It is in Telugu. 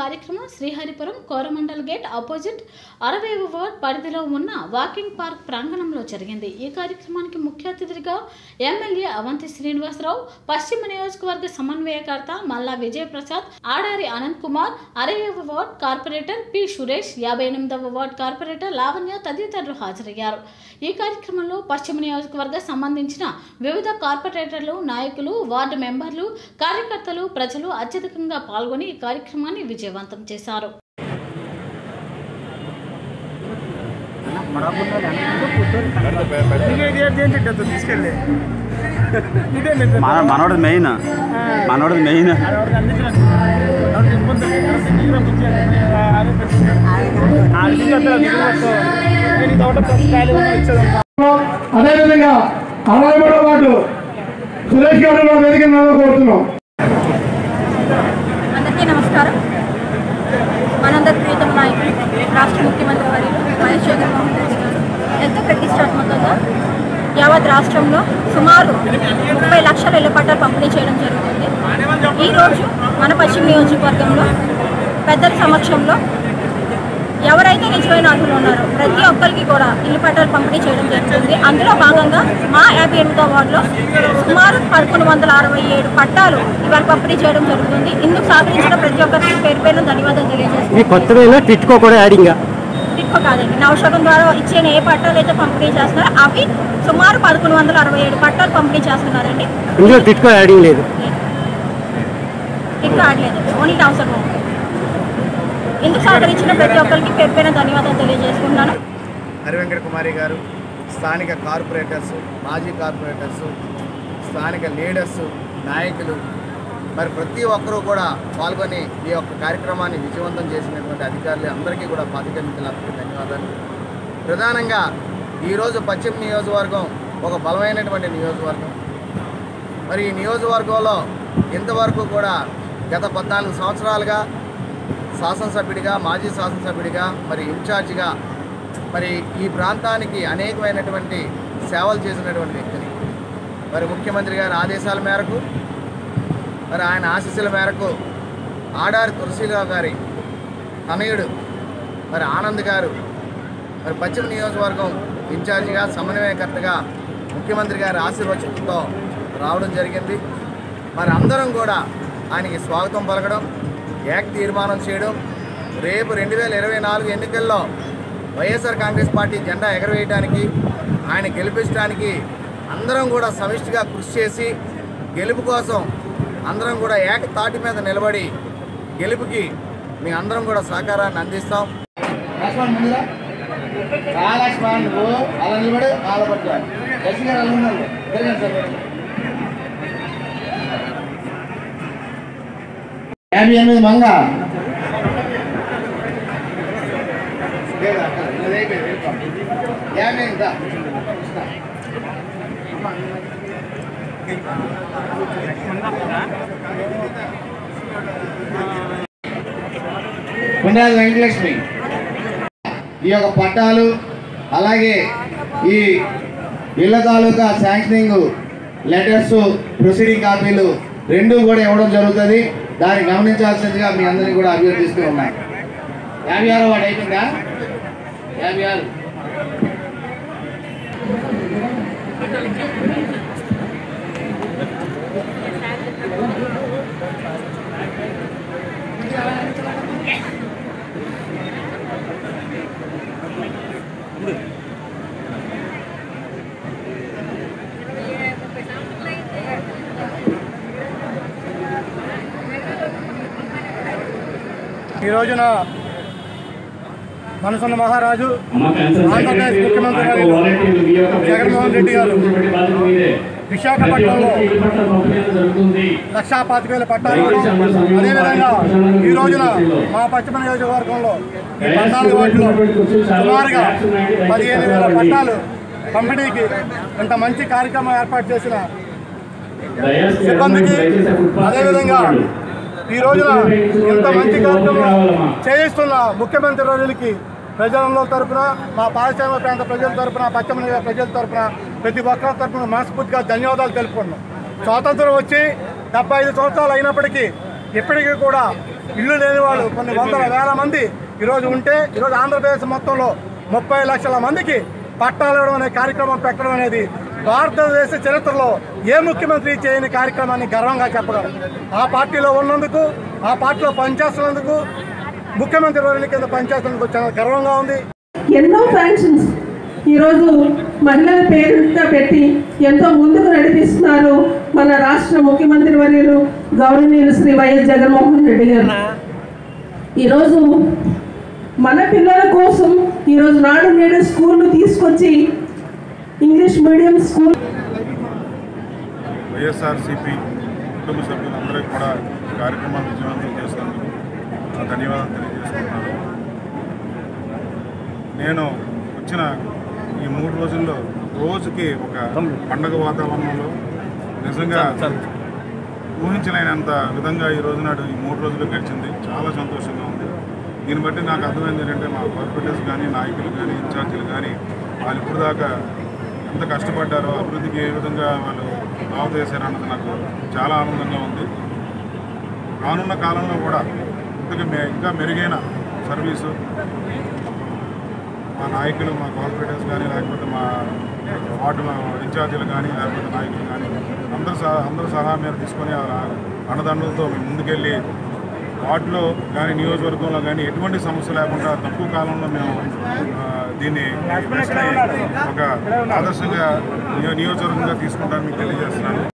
కార్యక్రమం శ్రీహరిపురం కోరమండల్ గేట్ ఆపోజిట్ అరవేవ వార్డ్ పరిధిలో ఉన్న వాకింగ్ పార్క్ ప్రాంగణంలో జరిగింది ఈ కార్యక్రమానికి ముఖ్య అతిథిగా ఎమ్మెల్యే అవంతి శ్రీనివాసరావు పశ్చిమ నియోజకవర్గ సమన్వయకర్త మల్లా విజయప్రసాద్ ఆడారి అనంత్ కుమార్ అరవేవ వార్డ్ కార్పొరేటర్ పి సురేష్ యాభై ఎనిమిదవ వార్డ్ కార్పొరేటర్ లావణ్య తదితరులు హాజరయ్యారు ఈ కార్యక్రమంలో పశ్చిమ నియోజకవర్గ సంబంధించిన వివిధ కార్పొరేటర్లు నాయకులు వార్డు మెంబర్లు కార్యకర్తలు ప్రజలు అత్యధికంగా పాల్గొని ఈ కార్యక్రమాన్ని విజయవంతం చేశారు తీసుకెళ్ళి మన మనోడది మెయిన్ మనోడది మెయిన్ అదేవిధంగా అరవై మూడో పాటు సురేష్ గారు వేదిక కోరుతున్నాం అందరికీ నమస్కారం మనందరి ప్రీతం నాయకులు రాష్ట్ర ముఖ్యమంత్రి వర్యులు వైఎస్ జగన్మోహన్ రెడ్డి గారు ఎంతో ప్రతిష్టాత్మకంగా యావత్ రాష్ట్రంలో సుమారు ముప్పై లక్షల ఇళ్ల పట్టాలు పంపిణీ చేయడం జరుగుతుంది ఈరోజు మన పశ్చిమ నియోజకవర్గంలో పెద్దల సమక్షంలో ఎవరైతే నిజమైన అర్హులు ఉన్నారో ప్రతి ఒక్కరికి కూడా ఇల్లు పట్టాలు పంపిణీ చేయడం జరుగుతుంది అందులో భాగంగా మా యాభై ఎనిమిదో వార్డులో సుమారు పదకొండు వందల అరవై ఏడు పట్టాలు ఇవాళ పంపిణీ చేయడం జరుగుతుంది ఇందుకు సహకరించిన ప్రతి ఒక్కరికి పేరు పేరున ధన్యవాదాలు తెలియజేస్తుంది ఈ కొత్తదైనా టిట్కో కూడా యాడింగ్ టిక్కో కాదండి నవశకం ద్వారా ఇచ్చిన ఏ పట్టాలు అయితే పంపిణీ చేస్తున్నారో అవి సుమారు పదకొండు వందల అరవై ఏడు పట్టాలు పంపిణీ చేస్తున్నారండి ఇందులో టిట్కో యాడింగ్ లేదు టిక్కో ఆడలేదు ఓన్లీ అవసరం ఇందుకు సహకరించిన ప్రతి ఒక్కరికి పేరు పేరున ధన్యవాదాలు తెలియజేసుకుంటున్నాను హరివెంకట కుమారి గారు స్థానిక కార్పొరేటర్స్ మాజీ కార్పొరేటర్స్ స్థానిక లీడర్స్ నాయకులు మరి ప్రతి ఒక్కరూ కూడా పాల్గొని ఈ యొక్క కార్యక్రమాన్ని విజయవంతం చేసినటువంటి అధికారులు అందరికీ కూడా పాతికమితులందరికీ ధన్యవాదాలు ప్రధానంగా ఈరోజు పశ్చిమ నియోజకవర్గం ఒక బలమైనటువంటి నియోజకవర్గం మరి ఈ నియోజకవర్గంలో ఇంతవరకు కూడా గత పద్నాలుగు సంవత్సరాలుగా శాసనసభ్యుడిగా మాజీ శాసనసభ్యుడిగా మరి ఇన్ఛార్జిగా మరి ఈ ప్రాంతానికి అనేకమైనటువంటి సేవలు చేసినటువంటి వ్యక్తిని మరి ముఖ్యమంత్రి గారి ఆదేశాల మేరకు మరి ఆయన ఆశీస్సుల మేరకు ఆడారి తులసిరావు గారి తనయుడు మరి ఆనంద్ గారు మరి పశ్చిమ నియోజకవర్గం ఇన్ఛార్జిగా సమన్వయకర్తగా ముఖ్యమంత్రి గారి ఆశీర్వచనంతో రావడం జరిగింది మరి అందరం కూడా ఆయనకి స్వాగతం పలకడం ఏక తీర్మానం చేయడం రేపు రెండు వేల ఇరవై నాలుగు ఎన్నికల్లో వైఎస్ఆర్ కాంగ్రెస్ పార్టీ జెండా ఎగరవేయడానికి ఆయన గెలిపించడానికి అందరం కూడా సమిష్టిగా కృషి చేసి గెలుపు కోసం అందరం కూడా ఏక తాటి మీద నిలబడి గెలుపుకి మీ అందరం కూడా సహకారాన్ని అందిస్తాం అలా నిలబడి అలా పట్టుకోవాలి యాభై ఎనిమిది మంగ యాభై ఇంకా పుణ్యాది వెంకటలక్ష్మి ఈ యొక్క పట్టాలు అలాగే ఈ ఇళ్ల తాలూకా శాంక్షనింగ్ లెటర్స్ ప్రొసీడింగ్ కాపీలు రెండు కూడా ఇవ్వడం జరుగుతుంది దాన్ని గమనించాల్సిందిగా మీ అందరినీ కూడా అభ్యర్థిస్తూ ఉన్నాయి యాభై ఆరో వాడు అయిపోయిందా యాభై ఆరు ఈ రోజున మనసున్న మహారాజు ఆంధ్రప్రదేశ్ ముఖ్యమంత్రి వర్యులు జగన్మోహన్ రెడ్డి గారు విశాఖపట్నంలో లక్షా పాతిక వేల పట్టాలు అదేవిధంగా ఈ రోజున మా పశ్చిమ నియోజకవర్గంలో ఈ పద్నాలుగు వాటిలో సుమారుగా పదిహేను వేల పట్టాలు పంపిణీకి ఇంత మంచి కార్యక్రమం ఏర్పాటు చేసిన సిబ్బందికి అదేవిధంగా ఈ రోజున ఇంత మంచి కార్యక్రమం చేయిస్తున్న ముఖ్యమంత్రి వర్యులకి ప్రజలంలో తరపున మా పారిశ్రామిక ప్రాంత ప్రజల తరపున పశ్చిమ నియోజక ప్రజల తరపున ప్రతి ఒక్కరి తరపున మనస్ఫూర్తిగా ధన్యవాదాలు తెలుపుకున్నాం స్వాతంత్రం వచ్చి డెబ్బై ఐదు సంవత్సరాలు అయినప్పటికీ ఇప్పటికీ కూడా ఇల్లు లేని వాళ్ళు కొన్ని వందల వేల మంది ఈరోజు ఉంటే ఈరోజు ఆంధ్రప్రదేశ్ మొత్తంలో ముప్పై లక్షల మందికి పట్టాలు ఇవ్వడం అనే కార్యక్రమం పెట్టడం అనేది భారతదేశ చరిత్రలో ఏ ముఖ్యమంత్రి చేయని కార్యక్రమాన్ని గర్వంగా చెప్పగలం ఆ పార్టీలో ఉన్నందుకు ఆ పార్టీలో పనిచేస్తున్నందుకు ముఖ్యమంత్రి వర్యుల కింద పనిచేస్తున్నందుకు చాలా గర్వంగా ఉంది ఎన్నో ఫ్యాక్షన్స్ ఈరోజు మహిళల పేరుగా పెట్టి ఎంతో ముందుకు నడిపిస్తున్నారు మన రాష్ట్ర ముఖ్యమంత్రి వర్యులు గౌరవనీయులు శ్రీ వైఎస్ జగన్మోహన్ రెడ్డి గారు ఈరోజు మన పిల్లల కోసం ఈరోజు నాడు నేడు స్కూల్ను తీసుకొచ్చి ఇంగ్లీష్ మీడియం స్కూల్ వైఎస్ఆర్సీపీ కుటుంబ సభ్యులందరికీ కూడా ఈ కార్యక్రమాన్ని విజయవంతం చేసినందుకు నా ధన్యవాదాలు తెలియజేసుకుంటున్నాను నేను వచ్చిన ఈ మూడు రోజుల్లో రోజుకి ఒక పండగ వాతావరణంలో నిజంగా ఊహించలేనంత విధంగా ఈ రోజు నాడు ఈ మూడు రోజులు గడిచింది చాలా సంతోషంగా ఉంది దీన్ని బట్టి నాకు అర్థమైంది ఏంటంటే మా కార్పొరేటర్స్ కానీ నాయకులు కానీ ఇన్ఛార్జీలు కానీ వాళ్ళు ఇప్పుడు దాకా ఎంత కష్టపడ్డారో అభివృద్ధికి ఏ విధంగా వాళ్ళు బాగు చేశారన్నది నాకు చాలా ఆనందంగా ఉంది రానున్న కాలంలో కూడా ఇంతగా మె- ఇంకా మెరుగైన సర్వీసు మా నాయకులు మా కార్పొరేటర్స్ కానీ లేకపోతే మా వార్డు ఇన్ఛార్జీలు కానీ లేకపోతే నాయకులు కానీ అందరూ సహా అందరూ సహా మీరు తీసుకొని ఆ అన్నదండలతో మేము ముందుకెళ్ళి వార్డులో కానీ నియోజకవర్గంలో కానీ ఎటువంటి సమస్య లేకుండా తక్కువ కాలంలో మేము ఆ, దీన్ని ఈ బెస్ట్ని ఒక ఆదర్శంగా నియో- నియోజకవర్గంగా తీసుకుంటానని మీకు తెలియజేస్తున్నాను